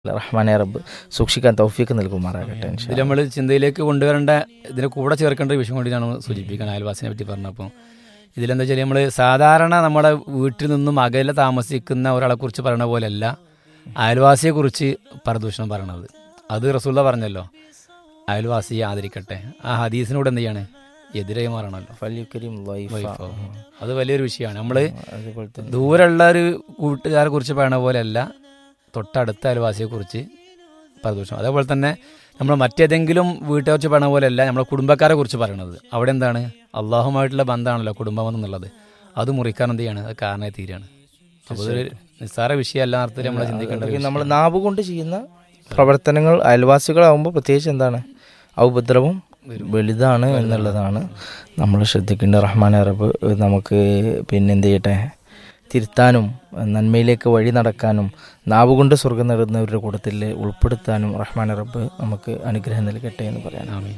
റഹ്മാനെ റബ്ബ് സൂക്ഷിക്കാൻ തൗഫീക്ക് നൽകുമാറാകട്ടെ ഇൻഷാ ഇതിൽ നമ്മൾ ചിന്തയിലേക്ക് കൊണ്ടുവരേണ്ട ഇതിന് കൂടെ ചേർക്കേണ്ട ഒരു വിഷയം കൂടിയാണ് സൂചിപ്പിക്കാൻ അയൽവാസിനെ പറ്റി പറഞ്ഞപ്പോൾ ഇതിലെന്താ വെച്ചാൽ നമ്മൾ സാധാരണ നമ്മുടെ വീട്ടിൽ നിന്നും അകലെ താമസിക്കുന്ന ഒരാളെ കുറിച്ച് പറയണ പോലെയല്ല അയൽവാസിയെ കുറിച്ച് പരദൂഷണം പറയണത് അത് റസൂല്ല പറഞ്ഞല്ലോ അയൽവാസിയെ ആദരിക്കട്ടെ ആ ഹദീസിനോട് എന്ത് ചെയ്യാണ് എതിരായി മാറണമല്ലോ ഫല്യുക്കരിം ലൈഫ. വൈഫോ. അത് വലിയൊരു വിഷയമാണ് നമ്മൾ അതുപോലെ തന്നെ ദൂരമുള്ള ഒരു കൂട്ടുകാരെ കുറിച്ച് പറയണ പോലെയല്ല തൊട്ടടുത്ത അയൽവാസിയെ കുറിച്ച് പരദൂഷണം അതേപോലെ തന്നെ നമ്മൾ മറ്റേതെങ്കിലും വീട്ടുകാരെ കുറിച്ച് പറയണ പോലെയല്ല നമ്മളെ കുടുംബക്കാരെ കുറിച്ച് പറയണത് അവിടെ എന്താണ് അള്ളാഹുമായിട്ടുള്ള ബന്ധമാണല്ലോ കുടുംബം എന്നുള്ളത് അത് മുറിക്കാൻ എന്ത് ചെയ്യാണ് അത് കാരണമായി തീരാണ് അപ്പോൾ ഇതൊരു നിസ്സാര വിഷയമല്ല അർത്ഥത്തിൽ നമ്മൾ ചിന്തിക്കേണ്ട ഒരു നമ്മൾ നാവ് കൊണ്ട് ചെയ്യുന്ന പ്രവർത്തനങ്ങൾ അയൽവാസികളാവുമ്പോൾ പ്രത്യേകിച്ച് എന്താണ് ഔപദ്രവം വലുതാണ് എന്നുള്ളതാണ് നമ്മൾ ശ്രദ്ധിക്കേണ്ട റഹ്മാൻ അറബ് നമുക്ക് പിന്നെ എന്ത് ചെയ്യട്ടെ തിരുത്താനും നന്മയിലേക്ക് വഴി നടക്കാനും നാവ് കൊണ്ട് സ്വർഗം നേടുന്നവരുടെ കൂട്ടത്തിൽ ഉൾപ്പെടുത്താനും റഹ്മാൻ അറബ് നമുക്ക് അനുഗ്രഹം നൽകട്ടെ എന്ന് പറയാൻ ആമീൻ.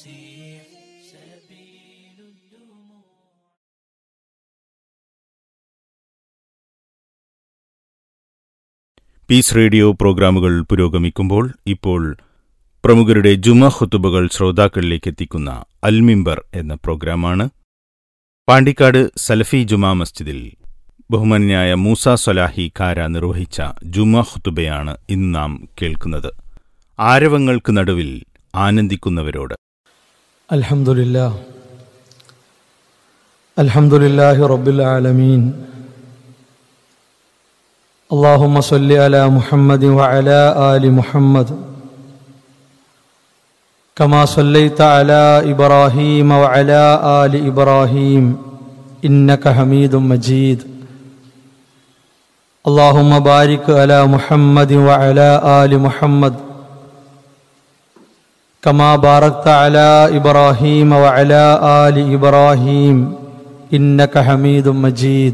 പീസ് റേഡിയോ പ്രോഗ്രാമുകൾ പുരോഗമിക്കുമ്പോൾ ഇപ്പോൾ പ്രമുഖരുടെ ജുമ ഖുത്തുബകൾ ശ്രോതാക്കളിലേക്ക് എത്തിക്കുന്ന അൽമിംബർ എന്ന പ്രോഗ്രാമാണ് പാണ്ടിക്കാട് സലഫി ജുമാ മസ്ജിദിൽ ബഹുമാന്യായ മൂസ സൊലാഹി കാര നിർവഹിച്ച ജുമ ഖുത്തുബയാണ് ഇന്ന് നാം കേൾക്കുന്നത് ആരവങ്ങൾക്ക് നടുവിൽ ആനന്ദിക്കുന്നവരോട് الحمد لله الحمد لله رب العالمين اللهم صل على محمد وعلى آل محمد كما صليت على إبراهيم وعلى آل إبراهيم إنك حميد مجيد اللهم بارك على محمد وعلى آل محمد كما باركت على ابراهيم وعلى ال ابراهيم انك حميد مجيد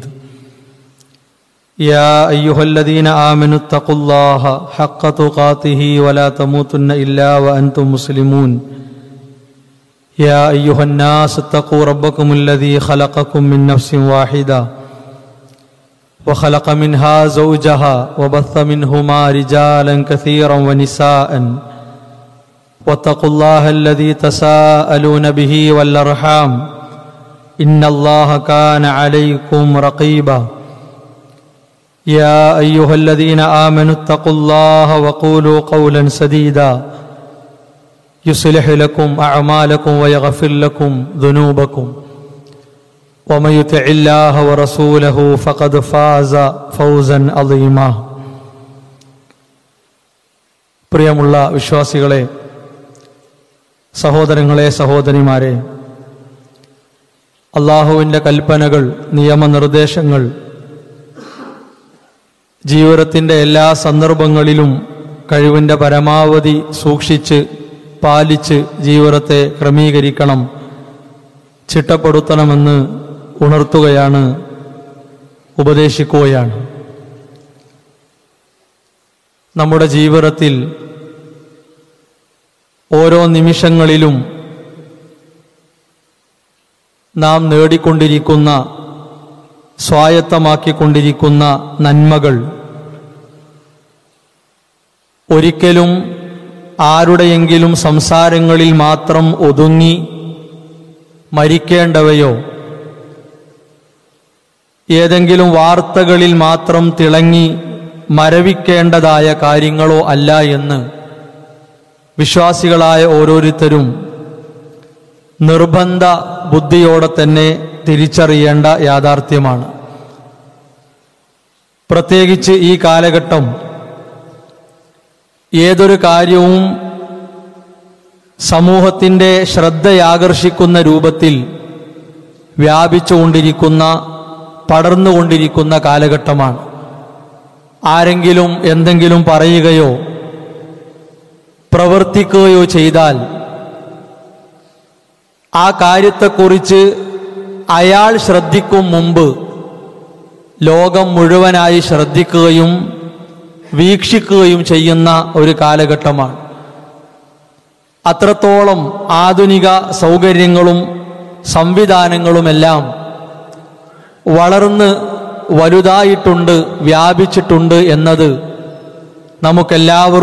يا ايها الذين امنوا اتقوا الله حق تقاته ولا تموتن الا وانتم مسلمون يا ايها الناس اتقوا ربكم الذي خلقكم من نفس واحده وخلق منها زوجها وبث منهما رجالا كثيرا ونساء واتقوا الله الذي تساءلون به والارحام ان الله كان عليكم رقيبا يا ايها الذين امنوا اتقوا الله وقولوا قولا سديدا يصلح لكم اعمالكم ويغفر لكم ذنوبكم ومن يطع الله ورسوله فقد فاز فوزا عظيما പ്രിയമുള്ള വിശ്വാസികളെ സഹോദരങ്ങളെ സഹോദരിമാരെ അള്ളാഹുവിൻ്റെ കൽപ്പനകൾ നിയമനിർദ്ദേശങ്ങൾ ജീവിതത്തിൻ്റെ എല്ലാ സന്ദർഭങ്ങളിലും കഴിവിൻ്റെ പരമാവധി സൂക്ഷിച്ച് പാലിച്ച് ജീവിതത്തെ ക്രമീകരിക്കണം ചിട്ടപ്പെടുത്തണമെന്ന് ഉണർത്തുകയാണ് ഉപദേശിക്കുകയാണ് നമ്മുടെ ജീവിതത്തിൽ ഓരോ നിമിഷങ്ങളിലും നാം നേടിക്കൊണ്ടിരിക്കുന്ന സ്വായത്തമാക്കിക്കൊണ്ടിരിക്കുന്ന നന്മകൾ ഒരിക്കലും ആരുടെയെങ്കിലും സംസാരങ്ങളിൽ മാത്രം ഒതുങ്ങി മരിക്കേണ്ടവയോ ഏതെങ്കിലും വാർത്തകളിൽ മാത്രം തിളങ്ങി മരവിക്കേണ്ടതായ കാര്യങ്ങളോ അല്ല എന്ന് വിശ്വാസികളായ ഓരോരുത്തരും നിർബന്ധ ബുദ്ധിയോടെ തന്നെ തിരിച്ചറിയേണ്ട യാഥാർത്ഥ്യമാണ് പ്രത്യേകിച്ച് ഈ കാലഘട്ടം ഏതൊരു കാര്യവും സമൂഹത്തിൻ്റെ ശ്രദ്ധയാകർഷിക്കുന്ന രൂപത്തിൽ വ്യാപിച്ചുകൊണ്ടിരിക്കുന്ന പടർന്നുകൊണ്ടിരിക്കുന്ന കാലഘട്ടമാണ് ആരെങ്കിലും എന്തെങ്കിലും പറയുകയോ പ്രവർത്തിക്കുകയോ ചെയ്താൽ ആ കാര്യത്തെക്കുറിച്ച് അയാൾ ശ്രദ്ധിക്കും മുമ്പ് ലോകം മുഴുവനായി ശ്രദ്ധിക്കുകയും വീക്ഷിക്കുകയും ചെയ്യുന്ന ഒരു കാലഘട്ടമാണ് അത്രത്തോളം ആധുനിക സൗകര്യങ്ങളും സംവിധാനങ്ങളുമെല്ലാം വളർന്ന് വലുതായിട്ടുണ്ട് വ്യാപിച്ചിട്ടുണ്ട് എന്നത് നമുക്കെല്ലാവർക്കും